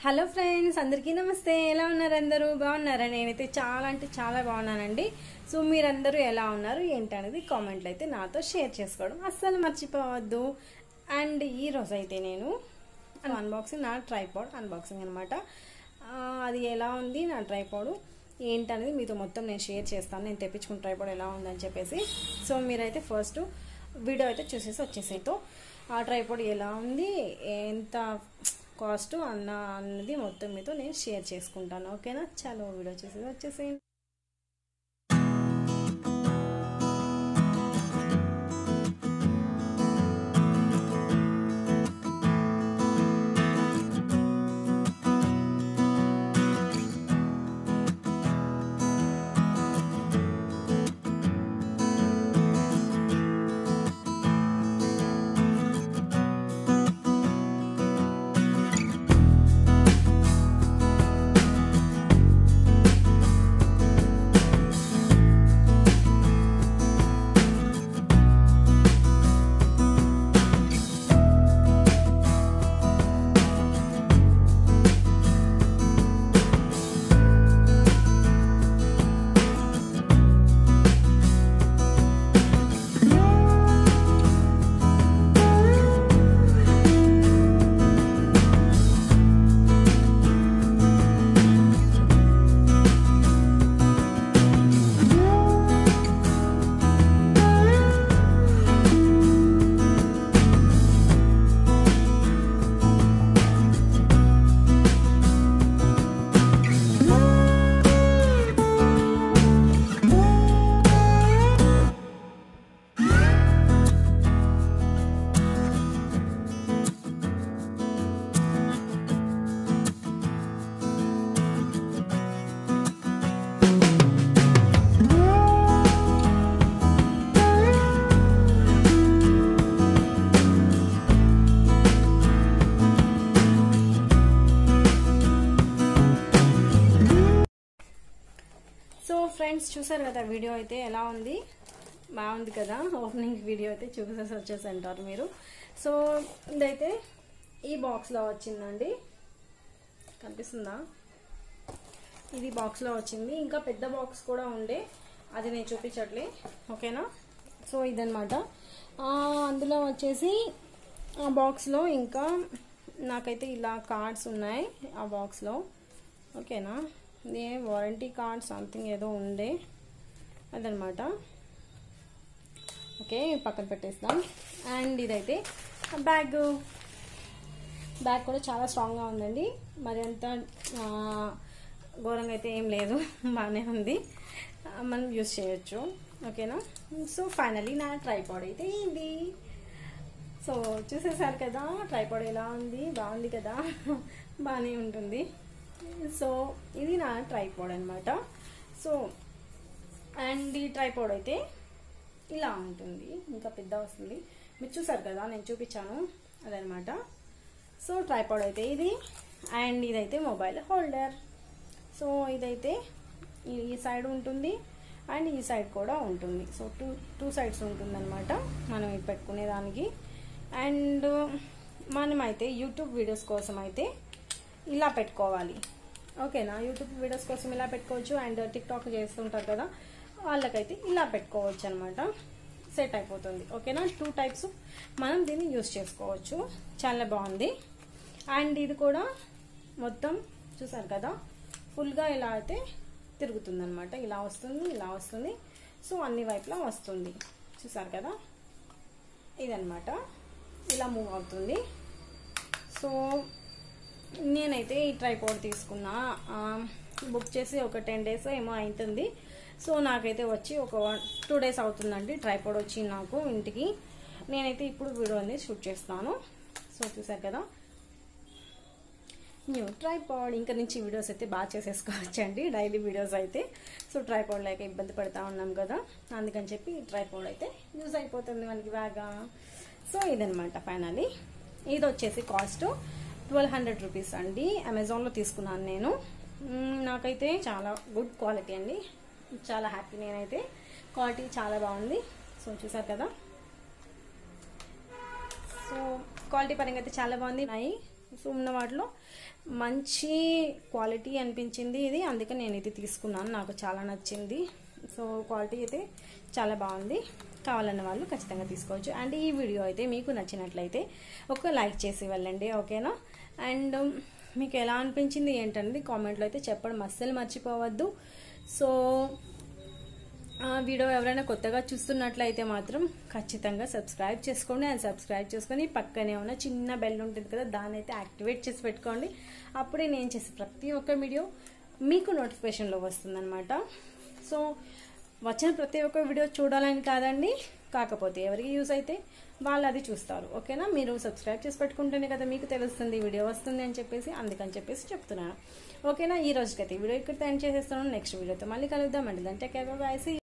hello friends అందరికీ నమస్తే ఎలా ఉన్నారు అందరూ బాగున్నారా నేనైతే చాలా అంటే చాలా బాగున్నానండి సో మీరందరూ ఎలా ఉన్నారు ఏంటనేది కామెంట్లు అయితే నాతో షేర్ చేసుకోవడం అస్సలు మర్చిపోవద్దు అండ్ ఈ రోజు అయితే నేను అన్బాక్సింగ్ నా ట్రైపాడ్ అన్బాక్సింగ్ అనమాట అది ఎలా ఉంది నా ట్రైపాడు ఏంటనేది మీతో మొత్తం నేను షేర్ చేస్తాను నేను తెప్పించుకున్న ట్రైపాడ్ ఎలా ఉందని చెప్పేసి సో మీరైతే ఫస్ట్ వీడియో అయితే చూసేసి వచ్చేసేతో ఆ ట్రైపాడ్ ఎలా ఉంది ఎంత కాస్ట్ అన్న అన్నది మొత్తం మీతో నేను షేర్ చేసుకుంటాను ఓకేనా చలో వీడియో చూసేసి వచ్చేసేయండి సో ఫ్రెండ్స్ చూసారు కదా వీడియో అయితే ఎలా ఉంది బాగుంది కదా ఓపెనింగ్ వీడియో అయితే చూసేసి వచ్చేసి అంటారు మీరు సో ఇదైతే ఈ బాక్స్లో వచ్చిందండి కనిపిస్తుందా ఇది బాక్స్లో వచ్చింది ఇంకా పెద్ద బాక్స్ కూడా ఉండే అది నేను చూపించట్లే ఓకేనా సో ఇదనమాట అందులో వచ్చేసి ఆ బాక్స్లో ఇంకా నాకైతే ఇలా కార్డ్స్ ఉన్నాయి ఆ బాక్స్లో ఓకేనా ఇది వారంటీ కార్డ్ సంథింగ్ ఏదో ఉండే అదనమాట ఓకే పక్కన పెట్టేస్తాం అండ్ ఇదైతే బ్యాగ్ బ్యాగ్ కూడా చాలా స్ట్రాంగ్గా ఉందండి మరి అంత ఘోరంగా అయితే ఏం లేదు బాగానే ఉంది మనం యూస్ చేయొచ్చు ఓకేనా సో ఫైనలీ నా ట్రైపాడ్ అయితే ఇది సో చూసేసారు కదా ట్రైపాడ్ ఎలా ఉంది బాగుంది కదా బాగానే ఉంటుంది సో ఇది నా ట్రైపాడ్ అనమాట సో అండ్ ఈ ట్రైపాడ్ అయితే ఇలా ఉంటుంది ఇంకా పెద్ద వస్తుంది మీరు చూసారు కదా నేను చూపించాను అదనమాట సో ట్రైపాడ్ అయితే ఇది అండ్ ఇదైతే మొబైల్ హోల్డర్ సో ఇదైతే ఈ సైడ్ ఉంటుంది అండ్ ఈ సైడ్ కూడా ఉంటుంది సో టూ టూ సైడ్స్ ఉంటుందన్నమాట మనం ఇది పెట్టుకునే దానికి అండ్ మనమైతే యూట్యూబ్ వీడియోస్ కోసం అయితే ఇలా పెట్టుకోవాలి ఓకేనా యూట్యూబ్ వీడియోస్ కోసం ఇలా పెట్టుకోవచ్చు అండ్ టిక్టాక్ చేస్తుంటారు కదా వాళ్ళకైతే ఇలా పెట్టుకోవచ్చు అనమాట సెట్ అయిపోతుంది ఓకేనా టూ టైప్స్ మనం దీన్ని యూస్ చేసుకోవచ్చు చాలా బాగుంది అండ్ ఇది కూడా మొత్తం చూసారు కదా ఫుల్గా ఇలా అయితే తిరుగుతుంది అనమాట ఇలా వస్తుంది ఇలా వస్తుంది సో అన్ని వైపులా వస్తుంది చూసారు కదా ఇదనమాట ఇలా మూవ్ అవుతుంది సో నేనైతే ఈ ట్రైపాడ్ తీసుకున్నా బుక్ చేసి ఒక టెన్ డేస్ ఏమో అవుతుంది సో నాకైతే వచ్చి ఒక టూ డేస్ అవుతుందండి ట్రైపాడ్ వచ్చి నాకు ఇంటికి నేనైతే ఇప్పుడు వీడియో అనేది షూట్ చేస్తాను సో చూసారు కదా న్యూ ట్రైపాడ్ ఇంకా నుంచి వీడియోస్ అయితే బాగా చేసేసుకోవచ్చండి డైలీ వీడియోస్ అయితే సో ట్రైపాడ్ లేక ఇబ్బంది పడతా ఉన్నాం కదా అందుకని చెప్పి ట్రైపాడ్ అయితే యూజ్ అయిపోతుంది మనకి బాగా సో ఇదనమాట ఫైనలీ ఇది వచ్చేసి కాస్ట్ ట్వెల్వ్ హండ్రెడ్ రూపీస్ అండి అమెజాన్లో తీసుకున్నాను నేను నాకైతే చాలా గుడ్ క్వాలిటీ అండి చాలా హ్యాపీ నేనైతే క్వాలిటీ చాలా బాగుంది సో చూసారు కదా సో క్వాలిటీ పరంగా అయితే చాలా బాగుంది నాయి సో ఉన్న వాటిలో మంచి క్వాలిటీ అనిపించింది ఇది అందుకే నేను ఇది తీసుకున్నాను నాకు చాలా నచ్చింది సో క్వాలిటీ అయితే చాలా బాగుంది కావాలన్న వాళ్ళు ఖచ్చితంగా తీసుకోవచ్చు అండ్ ఈ వీడియో అయితే మీకు నచ్చినట్లయితే ఒక లైక్ చేసి వెళ్ళండి ఓకేనా అండ్ మీకు ఎలా అనిపించింది ఏంటనేది కామెంట్లో అయితే చెప్పడం అస్సలు మర్చిపోవద్దు సో ఆ వీడియో ఎవరైనా కొత్తగా చూస్తున్నట్లయితే మాత్రం ఖచ్చితంగా సబ్స్క్రైబ్ చేసుకోండి అండ్ సబ్స్క్రైబ్ చేసుకొని పక్కనే ఉన్న చిన్న బెల్ ఉంటుంది కదా దాన్ని అయితే యాక్టివేట్ చేసి పెట్టుకోండి అప్పుడే నేను చేసే ప్రతి ఒక్క వీడియో మీకు నోటిఫికేషన్లో వస్తుందన్నమాట సో వచ్చిన ప్రతి ఒక్క వీడియో చూడాలని కాదండి కాకపోతే ఎవరికి యూజ్ అయితే వాళ్ళు అది చూస్తారు ఓకేనా మీరు సబ్స్క్రైబ్ చేసి పెట్టుకుంటేనే కదా మీకు తెలుస్తుంది వీడియో వస్తుంది అని చెప్పేసి అందుకని చెప్పేసి చెప్తున్నాను ఓకేనా ఈ రోజుకైతే ఈ వీడియో ఇక్కడ ఎండ్ చేసేస్తున్నాను నెక్స్ట్ వీడియోతో మళ్ళీ కలుద్దాం అండి దాని టేక్ కేర్ బై